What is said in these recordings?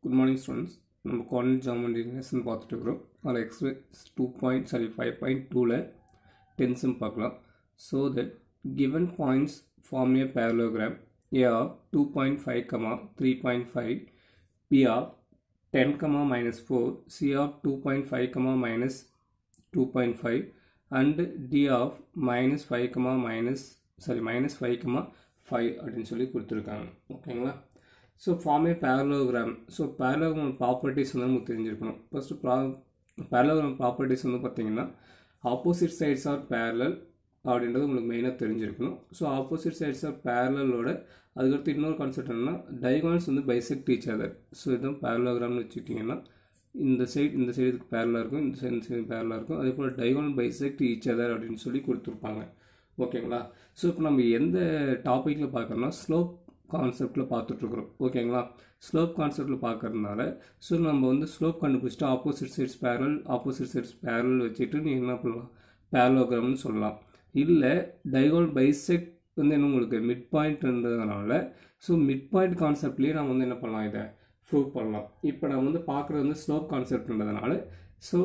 good morning students நம்ம college geometry lesson பார்த்துட்டு இருக்கிறோம் அதில் express two point sorry five point டூவில் டென்ஸும் பார்க்கலாம் so that given points form a parallelogram A of two point five comma three point five B of ten comma minus four C of two point five comma minus two point five and D of minus five comma minus sorry minus five comma five அப்படின்னு சொல்லி கொடுத்துருக்காங்க ஓகேங்களா so ஃபார்மே parallelogram so parallelogram properties வந்து நமக்கு தெரிஞ்சிருக்கணும் first ப்ரா parallelogram properties வந்து பார்த்தீங்கன்னா ஆப்போசிட் சைட்ஸ் ஆர் பேரலல் அப்படின்றது உங்களுக்கு மெயினாக தெரிஞ்சிருக்கணும் ஸோ ஆப்போசிட் சைட்ஸ் ஆர் பேரலோட அதுக்கடுத்து இன்னொரு கான்செப்ட் என்னன்னா டைகான்ஸ் வந்து பைசெக்ட் டீச் அதர் ஸோ இதுதான் பேரலோகிராம்னு வச்சுக்கிட்டிங்கன்னா இந்த சைடு இந்த சைடு இதுக்கு பேரலாக இருக்கும் இந்த சைடு இந்த சைடு பேரலாக இருக்கும் அதே போல் டைகான் பைசெக்ட் ஈச் அதர் அப்படின்னு சொல்லி கொடுத்துருப்பாங்க ஓகேங்களா ஸோ இப்போ நம்ம எந்த டாப்பிக்கில் பார்க்குறோம்னா ஸ்லோப் கான்செப்டில் பார்த்துட்ருக்குறோம் ஓகேங்களா ஸ்லோப் கான்செப்டில் பார்க்கறதுனால ஸோ நம்ம வந்து ஸ்லோப் கண்டுபிடிச்சிட்டு opposite sides parallel opposite sides parallel வச்சுட்டு நீ என்ன பண்ணலாம் பேரலோகிராம்னு சொல்லலாம் இல்லை டைகோல் பைசெக்ட் வந்து என்ன உங்களுக்கு மிட் பாயிண்ட் இருந்ததுனால ஸோ மிட் பாயிண்ட் கான்செப்ட்லேயே நம்ம வந்து என்ன பண்ணலாம் இதை ப்ரூவ் பண்ணலாம் இப்போ நான் வந்து பார்க்குறது வந்து ஸ்லோப் கான்செப்ட்ன்றதுனால ஸோ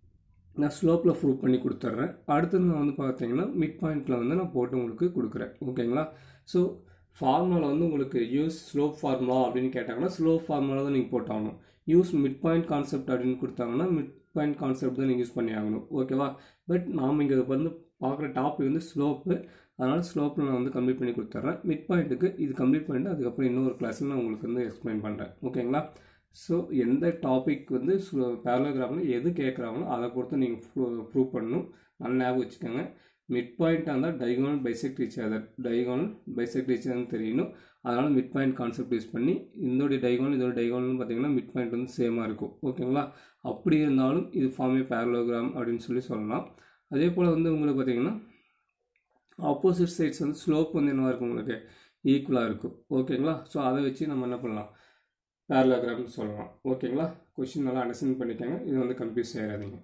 நான் ஸ்லோப்பில் ப்ரூவ் பண்ணி கொடுத்துட்றேன் அடுத்தது நான் வந்து பார்த்தீங்கன்னா மிட் பாயிண்ட்டில் வந்து நான் போட்டு உங்களுக்கு கொடுக்குறேன் ஓகேங்களா ஸோ ஃபார்முலா வந்து உங்களுக்கு யூஸ் ஸ்லோப் ஃபார்முலா அப்படின்னு கேட்டாங்கன்னா ஸ்லோப் ஃபார்முலா தான் நீங்கள் போட்டாகணும் யூஸ் மிட் பாயிண்ட் கான்செப்ட் அப்படின்னு கொடுத்தாங்கன்னா மிட் பாயிண்ட் கான்செப்ட் தான் நீங்கள் யூஸ் பண்ணி ஆகணும் ஓகேவா பட் நாம் இங்கே வந்து பார்க்குற டாபிக் வந்து ஸ்லோப்பு அதனால் ஸ்லோப்பில் நான் வந்து கம்ப்ளீட் பண்ணி கொடுத்துட்றேன் மிட் பாயிண்ட்டுக்கு இது கம்ப்ளீட் பண்ணிட்டு அதுக்கப்புறம் இன்னொரு கிளாஸில் நான் உங்களுக்கு வந்து எக்ஸ்பிளைன் பண்ணுறேன் ஓகேங்களா ஸோ எந்த டாபிக் வந்து பேரலோகிராமில் எது கேட்குறாங்களோ அதை பொறுத்து நீங்கள் ப்ரூவ் பண்ணணும் நல்ல ஞாபகம் வச்சுக்கோங்க மிட் பாயிண்ட்டாக இருந்தால் diagonal bisect each other diagonal bisect ரீச்சர்னு தெரியணும் அதனால் மிட் பாயிண்ட் கான்செப்ட் யூஸ் பண்ணி இதோடைய டைகோனல் இதோட டைகோனல்னு பார்த்தீங்கன்னா மிட் பாயிண்ட் வந்து சேமாக இருக்கும் ஓகேங்களா அப்படி இருந்தாலும் இது ஃபார்மே பேரலோகிராம் அப்படின்னு சொல்லி சொல்லலாம் அதே போல் வந்து உங்களுக்கு பார்த்தீங்கன்னா ஆப்போசிட் சைட்ஸ் வந்து ஸ்லோப் வந்து என்னவாக இருக்கும் உங்களுக்கு ஈக்குவலாக இருக்கும் ஓகேங்களா ஸோ அதை வச்சு நம்ம என்ன பண்ணலாம் பேரலோகிராம்னு சொல்லலாம் ஓகேங்களா கொஷின் நல்லா அண்டர்ஸ்டாண்ட் பண்ணிக்கோங்க இது வந்து கன்ஃபியூஸ் ஆகிடாதீங்க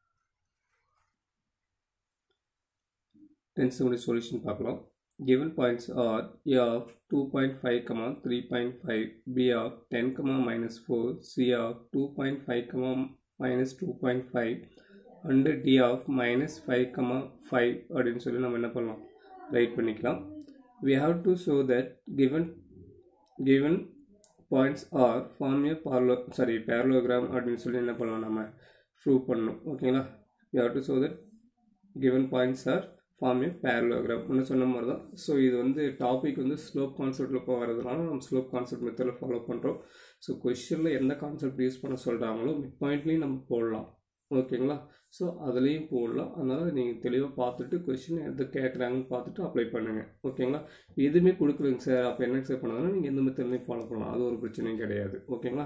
டென்ஸுடைய சொல்யூஷன் பார்க்கலாம் given points are a of 2.5 comma 3.5 b of 10 comma minus 4 c of 2.5 comma minus 2.5 and d of minus 5 comma 5 அப்படின்னு சொல்லி நம்ம என்ன பண்ணலாம் ரைட் பண்ணிக்கலாம் we have to show that given given points are form a parallel sorry parallelogram அப்படின்னு சொல்லி என்ன பண்ணலாம் நம்ம ப்ரூவ் பண்ணணும் ஓகேங்களா we have to show that given points are form a parallelogram ஒன்று சொன்ன மாதிரி தான் ஸோ இது வந்து டாபிக் வந்து ஸ்லோப் கான்செப்டில் போகிறதுனால நம்ம ஸ்லோப் கான்செப்ட் மெத்தடில் ஃபாலோ பண்ணுறோம் ஸோ கொஷனில் எந்த கான்செப்ட் யூஸ் பண்ண சொல்கிறாங்களோ மிட் பாயிண்ட்லேயும் நம்ம போடலாம் ஓகேங்களா ஸோ அதுலேயும் போடலாம் அதனால் நீங்கள் தெளிவாக பார்த்துட்டு கொஷின் எது கேட்குறாங்கன்னு பார்த்துட்டு அப்ளை பண்ணுங்கள் ஓகேங்களா எதுவுமே கொடுக்குறீங்க சார் அப்போ என்ன சார் பண்ணாங்கன்னா நீங்கள் எந்த மெத்தட்லையும் ஃபாலோ பண்ணலாம் அது ஒரு பிரச்சனையும் கிடையாது ஓகேங்களா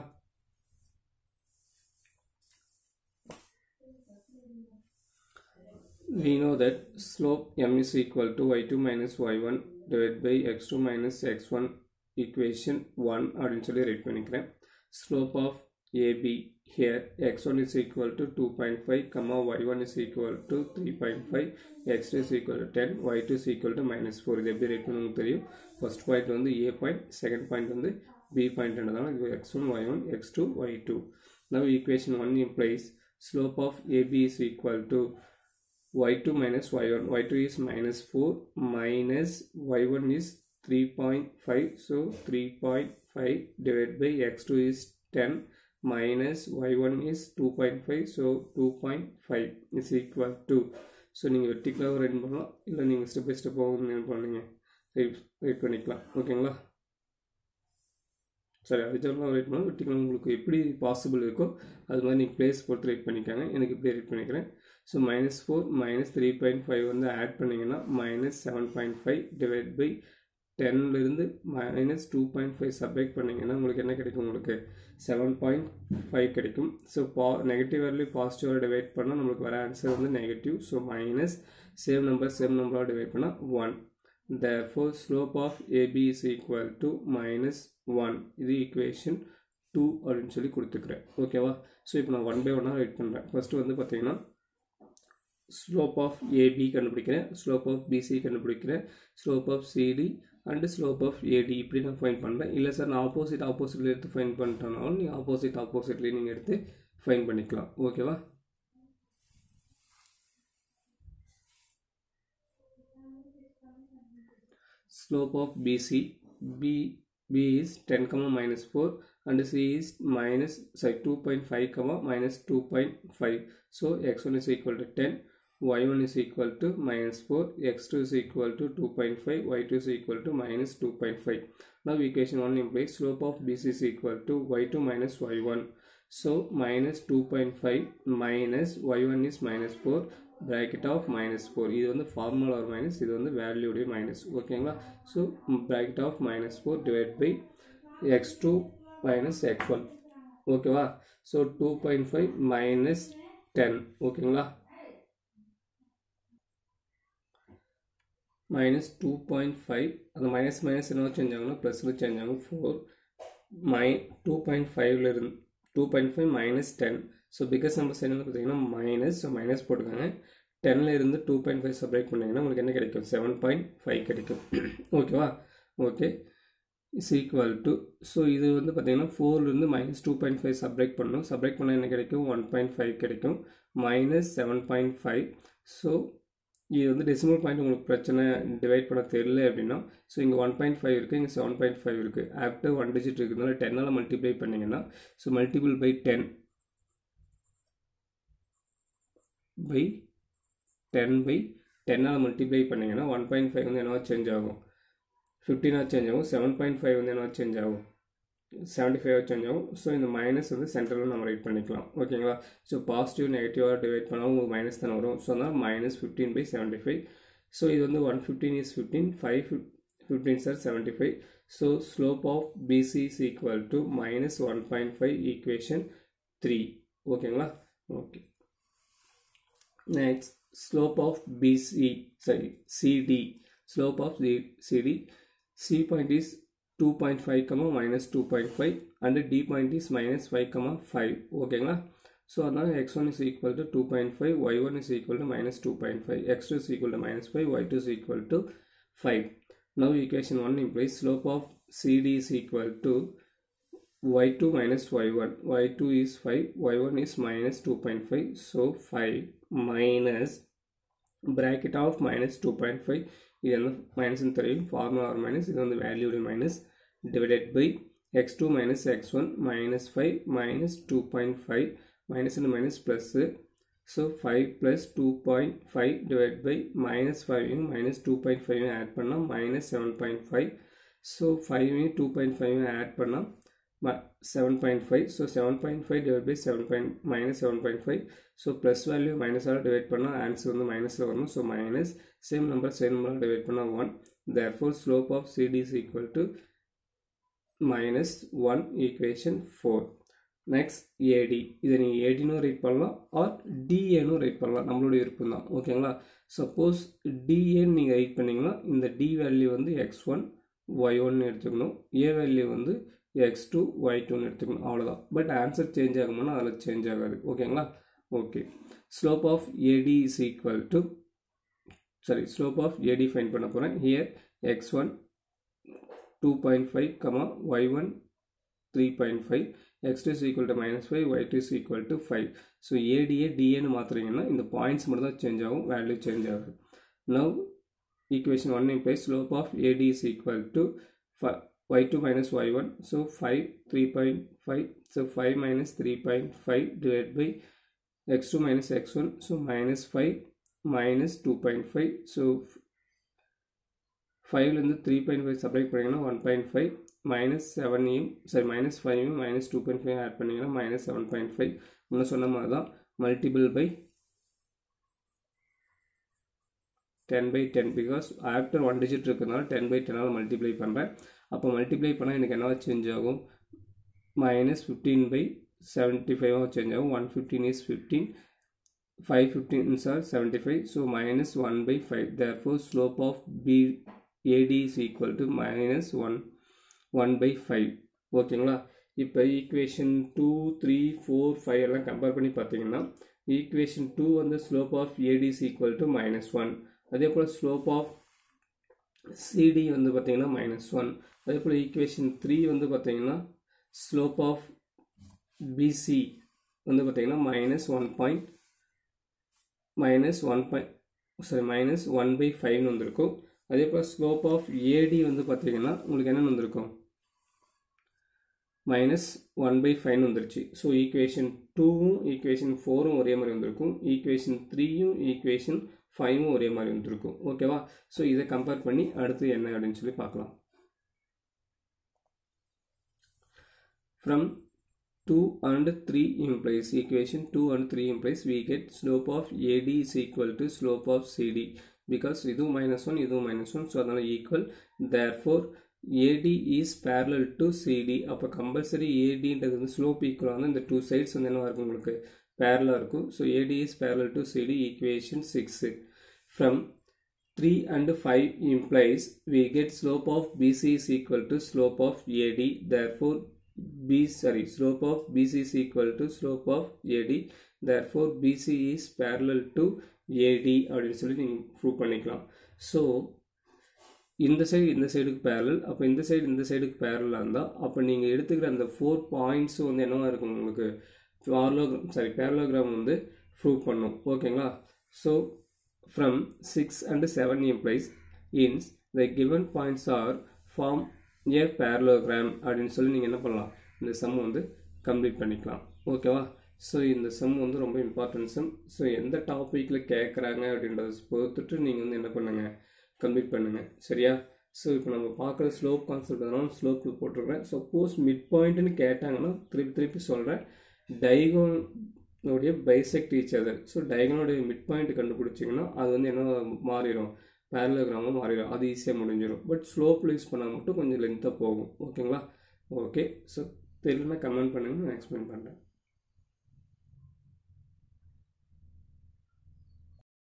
we know that slope m is equal to y2 minus y1 divided by x2 minus x1 equation 1 அப்படின்னு சொல்லி ரைட் பண்ணிக்கிறேன் slope of AB here x1 is equal to 2.5 comma y1 is equal to 3.5 x2 is equal to 10 y2 is equal to minus 4 இது எப்படி write பண்ணணும் தெரியும் first point வந்து a point second point வந்து b பாயிண்ட்ன்றதால இது x1 y1 x2 y2 now equation 1 implies slope of AB is equal to y2 minus y1 y2 is minus 4 minus y1 is 3.5 so 3.5 divided by x2 is 10 minus y1 is 2.5 so 2.5 is equal to so நீங்கள் வெர்டிக்கலாக right பண்ணலாம் இல்லை நீங்கள் step by ஸ்டெப்பாகவும் என்ன பண்ணுங்க right right பண்ணிக்கலாம் ஓகேங்களா சரி அரிஜினலாக ரைட் பண்ணால் வெர்டிக்கலாக உங்களுக்கு எப்படி பாசிபிள் இருக்கோ அது மாதிரி நீங்கள் பிளேஸ் பொறுத்து ரைட் பண்ணிக்காங்க எனக்கு இப்படி ரைட் பண்ணிக்கிறேன் so minus four minus three point five வந்து ஆட் பண்ணிங்கன்னா minus seven point five divide by டென்லேருந்து minus two point five subtract பண்ணிங்கன்னா உங்களுக்கு என்ன கிடைக்கும் உங்களுக்கு செவன் பாயிண்ட் ஃபைவ் கிடைக்கும் ஸோ பா நெகட்டிவ் வேல்யூ பாசிட்டிவாக டிவைட் பண்ணால் நம்மளுக்கு வர ஆன்சர் வந்து negative so minus same number same நம்பராக டிவைட் பண்ணால் one therefore slope of AB is equal to minus 1 இது equation 2 அப்படின்னு சொல்லி கொடுத்துக்கிறேன் ஓகேவா ஸோ இப்போ நான் ஒன் பை ஒன்னாக ரைட் பண்ணுறேன் ஃபஸ்ட்டு வந்து பார்த்தீங்கன்னா ஸ்லோப் ஆஃப் ஏபி கண்டுபிடிக்கிறேன் ஸ்லோப் ஆஃப் பிசி கண்டுபிடிக்கிறேன் slope of CD and slope of AD இப்படி நான் ஃபைன் பண்ணுறேன் இல்லை சார் நான் ஆப்போசிட் ஆப்போசிட்டில் எடுத்து ஃபைன் பண்ணிட்டேனாலும் நீங்கள் ஆப்போசிட் ஆப்போசிட்லேயே நீங்கள் எடுத்து ஃபைன் பண்ணிக்கலாம் ஓகேவா slope of BC B B is 10 comma minus 4 and C is minus sorry 2.5 comma minus 2.5 so x1 is equal to 10 y1 is equal to minus 4 x2 is equal to 2.5 y2 is equal to minus 2.5 now equation 1 implies slope of BC is equal to y2 minus y1 so minus 2.5 minus y1 is minus 4 bracket of minus 4 இது வந்து formula ஒரு minus இது வந்து வேல்யூடைய minus ஓகேங்களா so bracket of minus 4 divided by x2 minus x1 ஓகேவா so two point five minus ten ஓகேங்களா minus two point five அந்த மைனஸ் மைனஸ் என்ன சேஞ்ச் ஆகும்னா ப்ளஸில் சேஞ்ச் ஆகும் ஃபோர் மை டூ பாயிண்ட் ஃபைவ்ல இருந்து two point five minus ten so because numbers என்ன பார்த்தீங்கன்னா மைனஸ் ஸோ மைனஸ் போட்டுக்கோங்க டென்னில் இருந்து டூ பாயிண்ட் ஃபைவ் சப்ரேட் பண்ணிங்கன்னா உங்களுக்கு என்ன கிடைக்கும் செவன் பாயிண்ட் ஃபைவ் கிடைக்கும் ஓகேவா okay is equal to so இது வந்து பார்த்தீங்கன்னா ஃபோர்லேருந்து minus two point five subtract பண்ணணும் சப்ரேட் பண்ணால் என்ன கிடைக்கும் ஒன் பாயிண்ட் ஃபைவ் கிடைக்கும் minus seven point five so இது வந்து டெசிமல் பாயிண்ட் உங்களுக்கு பிரச்சனை டிவைட் பண்ண தெரியல அப்படின்னா ஸோ இங்கே ஒன் பாயிண்ட் ஃபைவ் இருக்குது இங்கே செவன் பாயிண்ட் ஃபைவ் இருக்குது ஆஃப்டர் ஒன் டிஜிட் இருக்கிறதுனால டென்னால் மல்டிப்ளை பண்ணிங்கன்னா so multiple by ten by ten by டென்னால் மல்டிப்ளை பண்ணிங்கன்னா ஒன் பாயிண்ட் ஃபைவ் வந்து என்னவா சேஞ்ச் ஆகும் ஃபிஃப்டீனாக சேஞ்ச் ஆகும் செவன் பாயிண்ட் ஃபைவ் வந்து என்னவா சேஞ்ச் ஆகும் செவன்ட்டி ஃபைவ் சேஞ்ச் ஆகும் ஸோ இந்த மைனஸ் வந்து சென்டரில் நம்ம ரைட் பண்ணிக்கலாம் ஓகேங்களா ஸோ பாசிட்டிவ் நெகட்டிவாக டிவைட் பண்ணால் உங்களுக்கு மைனஸ் தானே வரும் ஸோ அதனால் minus fifteen by seventy five so இது வந்து one fifteen is fifteen five fifteen sir seventy five so slope of BC is equal to minus one point five equation three ஓகேங்களா okay next slope of BC sorry CD slope of the CD C point is 2.5 comma minus 2.5 and D point is minus 5 comma 5 ஓகேங்களா so அதனால் x1 is equal to 2.5 y1 is equal to minus 2.5 x2 is equal to minus 5 y2 is equal to 5 now equation 1 implies slope of CD is equal to y2 minus y1 y2 is 5 y1 is minus 2.5 so 5 minus bracket of minus 2.5 இது வந்து மைனஸ்னு தெரியும் formula ஒரு minus இது வந்து வேல்யூடைய minus divided by x two minus x one minus five minus two point five minus minus plus so five plus two point five divide by minus ஃபைவையும் minus two point ஃபைவையும் add பண்ணால் minus seven point five so ஃபைவையும் two point ஃபைவையும் add பண்ணால் seven point five so seven point five divide by seven point minus seven point five so plus value மைனஸால் divide பண்ணால் answer வந்து மைனஸில் வரணும் so minus same number same நம்பரால் divide பண்ணால் one therefore slope of CD is equal to minus one equation four next AD இதை நீங்கள் ஏடினும் ரைட் பண்ணலாம் ஆர் டிஏனும் ரைட் பண்ணலாம் நம்மளுடைய விருப்பம் தான் ஓகேங்களா சப்போஸ் டிஏன்னு நீங்கள் ரைட் பண்ணிங்கன்னா இந்த டி வேல்யூ வந்து எக்ஸ் ஒன் ஒய் ஒன்னு எடுத்துக்கணும் ஏ வேல்யூ வந்து எக்ஸ் டூ ஒய் டூன்னு எடுத்துக்கணும் அவ்வளோதான் பட் ஆன்சர் சேஞ்ச் ஆகுமானா அதில் சேஞ்ச் ஆகாது ஓகேங்களா okay slope of AD is equal to sorry slope of AD find பண்ண போகிறேன் here x one two point five comma y one three point five x two is equal to minus five y two is equal to five so ஏடிஏ டிஏன்னு மாற்றுறீங்கன்னா இந்த points மட்டும் தான் change ஆகும் value change ஆகும் now equation one imply slope of AD is equal to y2 minus y1 so 5 3.5 so 5 minus 3.5 divided by x2 minus x1 so minus 5 minus 2.5 so 5 இருந்து 3.5 சப்ரைட் பண்ணிங்கன்னா 1.5 மைனஸ் செவனையும் சரி மைனஸ் ஃபைவையும் minus two point five add பண்ணிங்கன்னா minus seven point five முன்ன சொன்ன மாதிரி தான் multiple by ten by ten because after one digit இருக்கிறதுனால டென் பை டென்னால் மல்டிப்ளை பண்ணுறேன் அப்போ மல்டிப்ளை பண்ணால் எனக்கு என்னவா சேஞ்ச் ஆகும் மைனஸ் ஃபிஃப்டீன் பை செவன்ட்டி ஃபைவாக சேஞ்ச் ஆகும் one fifteen is fifteen five fifteen sir seventy five so minus one by five therefore slope of B AD is equal to minus one one by five ஓகேங்களா இப்போ equation two three four five எல்லாம் compare பண்ணி பார்த்தீங்கன்னா equation two வந்து slope of AD is equal to minus one அதே போல் slope of CD வந்து பார்த்தீங்கன்னா மைனஸ் ஒன் அதே போல் ஈக்குவேஷன் த்ரீ வந்து பார்த்தீங்கன்னா ஸ்லோப் ஆஃப் பிசி வந்து பார்த்தீங்கன்னா minus one point minus one point sorry minus one by ஃபைவ்னு வந்திருக்கும் அதே போல் ஸ்லோப் ஆஃப் ஏடி வந்து பார்த்தீங்கன்னா உங்களுக்கு என்னென்னு வந்திருக்கும் மைனஸ் ஒன் பை ஃபைவ்னு வந்துருச்சு ஸோ ஈக்குவேஷன் டூவும் ஈக்குவேஷன் ஃபோரும் ஒரே மாதிரி வந்திருக்கும் ஈக்குவேஷன் த்ரீயும் ஈக்குவேஷன் ஃபைவும் ஒரே மாதிரி வந்திருக்கும் ஓகேவா ஸோ இதை கம்பேர் பண்ணி அடுத்து என்ன அப்படின்னு சொல்லி பார்க்கலாம் from 2 and 3 implies equation 2 and 3 implies we get slope of AD is equal to slope of CD because இது minus 1 இது minus 1 so அதனால equal therefore AD is parallel to CD அப்போ compulsory AD ன்றது வந்து slope equal ஆன இந்த two sides வந்து என்ன இருக்கும் உங்களுக்கு parallel இருக்கும் so AD is parallel to CD equation 6 from 3 and 5 implies we get slope of BC is equal to slope of AD therefore B sorry slope of BC is equal to slope of AD therefore BC is parallel to AD அப்படின்னு சொல்லி நீங்கள் prove பண்ணிக்கலாம் so இந்த side இந்த சைடுக்கு parallel அப்போ இந்த side இந்த சைடுக்கு பேரலாக இருந்தால் அப்போ நீங்கள் எடுத்துக்கிற அந்த ஃபோர் பாயிண்ட்ஸும் வந்து என்னவா இருக்கும் உங்களுக்கு பார்லோகிராம் சாரி பேரலோகிராம் வந்து ப்ரூவ் பண்ணும் ஓகேங்களா so from six and seven implies hence the given points are form a parallelogram அப்படின்னு சொல்லி நீங்கள் என்ன பண்ணலாம் இந்த சம் வந்து கம்ப்ளீட் பண்ணிக்கலாம் ஓகேவா ஸோ இந்த சம் வந்து ரொம்ப இம்பார்ட்டன்ட் சம் ஸோ எந்த டாப்பிக்கில் கேட்குறாங்க அப்படின்றத பொறுத்துட்டு நீங்கள் வந்து என்ன பண்ணுங்கள் கம்ப்ளீட் பண்ணுங்கள் சரியா ஸோ இப்போ நம்ம பார்க்குற ஸ்லோப் கான்செப்ட் அதனால ஸ்லோப்பில் போட்டிருக்கிறேன் சப்போஸ் மிட் பாயிண்ட்னு கேட்டாங்கன்னா திருப்பி திருப்பி சொல்கிறேன் டைகோனுடைய பைசெக்ட் டீச் அதர் ஸோ டைகோனுடைய மிட் பாயிண்ட் கண்டுபிடிச்சிங்கன்னா அது வந்து என்ன மாறிடும் பேரலோகிராமாக மாறிடும் அது ஈஸியாக முடிஞ்சிடும் பட் ஸ்லோப்பில் யூஸ் பண்ணால் மட்டும் கொஞ்சம் லென்த்தாக போகும் ஓகேங்களா ஓகே ஸோ தெரியலனா கமெண்ட் பண்ணுங்கள் நான் எக்ஸ்பிளைன் பண்ணுறேன்